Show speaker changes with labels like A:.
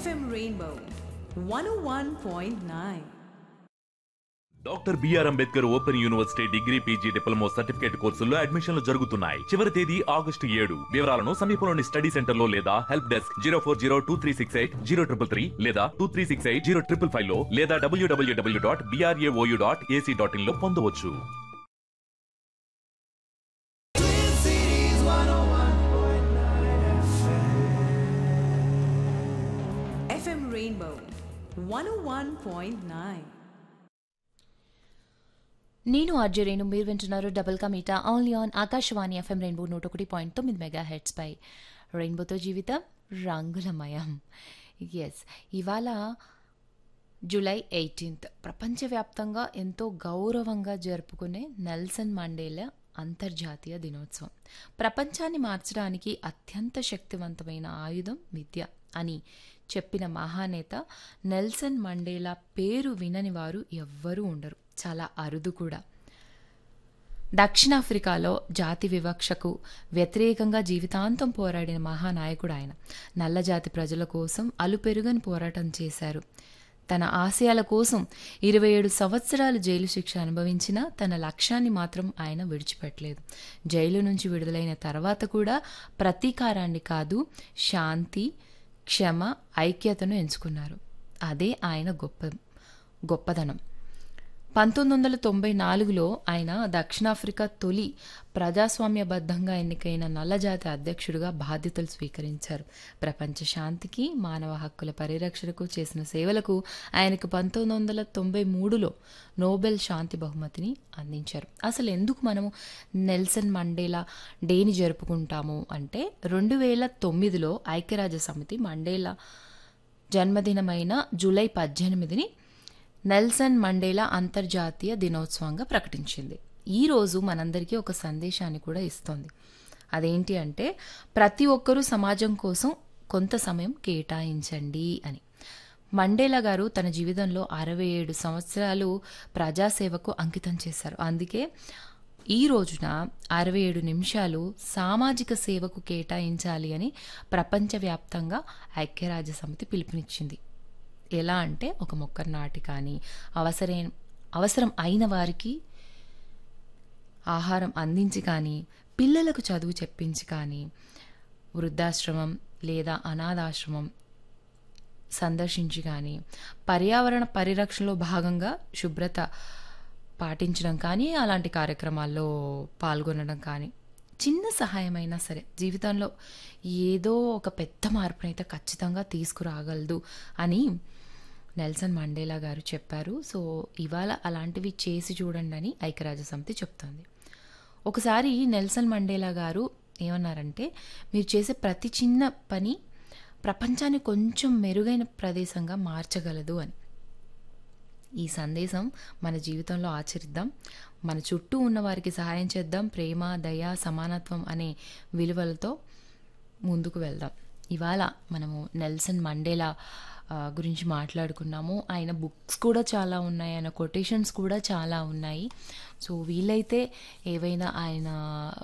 A: FM Rainbow 101.9.
B: Doctor BR Ambedkar open university degree PG diploma certificate కోర్సుల్లో అడ్మిషన్లు జరుగుతున్నాయి చివరి తేదీ ఆగస్టు ఏడు వివరాలను సమీపంలోని స్టడీ సెంటర్ లో లేదా help desk zero four zero two three six eight zero triple three లేదా two three six eight zero triple five లో లేదా డబ్ల్యూడబ్ల్యూడబ్ల్యూ dot BRAOU dot ac dot in లో పొందవచ్చు
A: FM Rainbow 101.9.
C: నేను ఆర్జరేను మీరు వింటున్నారు డబుల్ కమీటా only on Akashvani FM rainbow నూట ఒకటి పాయింట్ తొమ్మిది మెగా హెడ్స్ పై రెయిన్బోతో జీవితం రంగులమయం ఎస్ ఇవాళ జూలై ఎయిటీన్త్ ప్రపంచవ్యాప్తంగా ఎంతో గౌరవంగా జరుపుకునే నెల్సన్ మండేలా అంతర్జాతీయ దినోత్సవం ప్రపంచాన్ని మార్చడానికి అత్యంత శక్తివంతమైన ఆయుధం విద్య అని చెప్పిన మహానేత నెల్సన్ మండేలా పేరు వినని వారు ఎవ్వరూ ఉండరు చాలా అరుదు కూడా దక్షిణాఫ్రికాలో జాతి వివక్షకు వ్యతిరేకంగా జీవితాంతం పోరాడిన మహానాయకుడు ఆయన నల్లజాతి ప్రజల కోసం అలుపెరుగని పోరాటం చేశారు తన ఆశయాల కోసం ఇరవై ఏడు సంవత్సరాలు జైలు శిక్ష అనుభవించినా తన లక్ష్యాన్ని మాత్రం ఆయన విడిచిపెట్టలేదు జైలు నుంచి విడుదలైన తర్వాత కూడా ప్రతీకారాన్ని కాదు శాంతి క్షమ ఐక్యతను ఎంచుకున్నారు అదే ఆయన గొప్ప గొప్పదనం పంతొమ్మిది వందల తొంభై నాలుగులో ఆయన దక్షిణాఫ్రికా తొలి ప్రజాస్వామ్యబద్ధంగా ఎన్నికైన నల్లజాతి అధ్యక్షుడిగా బాధ్యతలు స్వీకరించారు ప్రపంచ శాంతికి మానవ హక్కుల పరిరక్షణకు చేసిన సేవలకు ఆయనకు పంతొమ్మిది వందల తొంభై మూడులో నోబెల్ శాంతి బహుమతిని అందించారు అసలు ఎందుకు మనము నెల్సన్ మండేలా డేని జరుపుకుంటాము అంటే రెండు వేల తొమ్మిదిలో ఐక్యరాజ్య సమితి మండేలా జన్మదినమైన జూలై పద్దెనిమిదిని నెల్సన్ మండేలా అంతర్జాతీయ దినోత్సవంగా ప్రకటించింది ఈ రోజు మనందరికీ ఒక సందేశాన్ని కూడా ఇస్తోంది అదేంటి అంటే ప్రతి ఒక్కరూ సమాజం కోసం కొంత సమయం కేటాయించండి అని మండేలా గారు తన జీవితంలో అరవై ఏడు సంవత్సరాలు ప్రజాసేవకు అంకితం చేశారు అందుకే ఈ రోజున అరవై ఏడు నిమిషాలు సామాజిక సేవకు కేటాయించాలి అని ప్రపంచవ్యాప్తంగా ఐక్యరాజ్య సమితి పిలుపునిచ్చింది ఎలా అంటే ఒక మొక్కను నాటి కానీ అవసరం అవసరం అయిన వారికి ఆహారం అందించి కానీ పిల్లలకు చదువు చెప్పించి కానీ వృద్ధాశ్రమం లేదా అనాథాశ్రమం సందర్శించి కానీ పర్యావరణ పరిరక్షణలో భాగంగా శుభ్రత పాటించడం కానీ అలాంటి కార్యక్రమాల్లో పాల్గొనడం కానీ చిన్న సహాయమైనా సరే జీవితంలో ఏదో ఒక పెద్ద మార్పునైతే ఖచ్చితంగా తీసుకురాగలదు అని నెల్సన్ మండేలా గారు చెప్పారు సో ఇవాళ అలాంటివి చేసి చూడండి అని ఐక్యరాజ్య సమితి చెప్తోంది ఒకసారి నెల్సన్ మండేలా గారు ఏమన్నారంటే మీరు చేసే ప్రతి చిన్న పని ప్రపంచాన్ని కొంచెం మెరుగైన ప్రదేశంగా మార్చగలదు అని ఈ సందేశం మన జీవితంలో ఆచరిద్దాం మన చుట్టూ ఉన్న వారికి సహాయం చేద్దాం ప్రేమ దయ సమానత్వం అనే విలువలతో ముందుకు వెళ్దాం ఇవాళ మనము నెల్సన్ మండేలా ఆ, గురించి మాట్లాడుకున్నాము ఆయన బుక్స్ కూడా చాలా ఉన్నాయి ఆయన కొటేషన్స్ కూడా చాలా ఉన్నాయి సో వీలైతే ఏవైనా ఆయన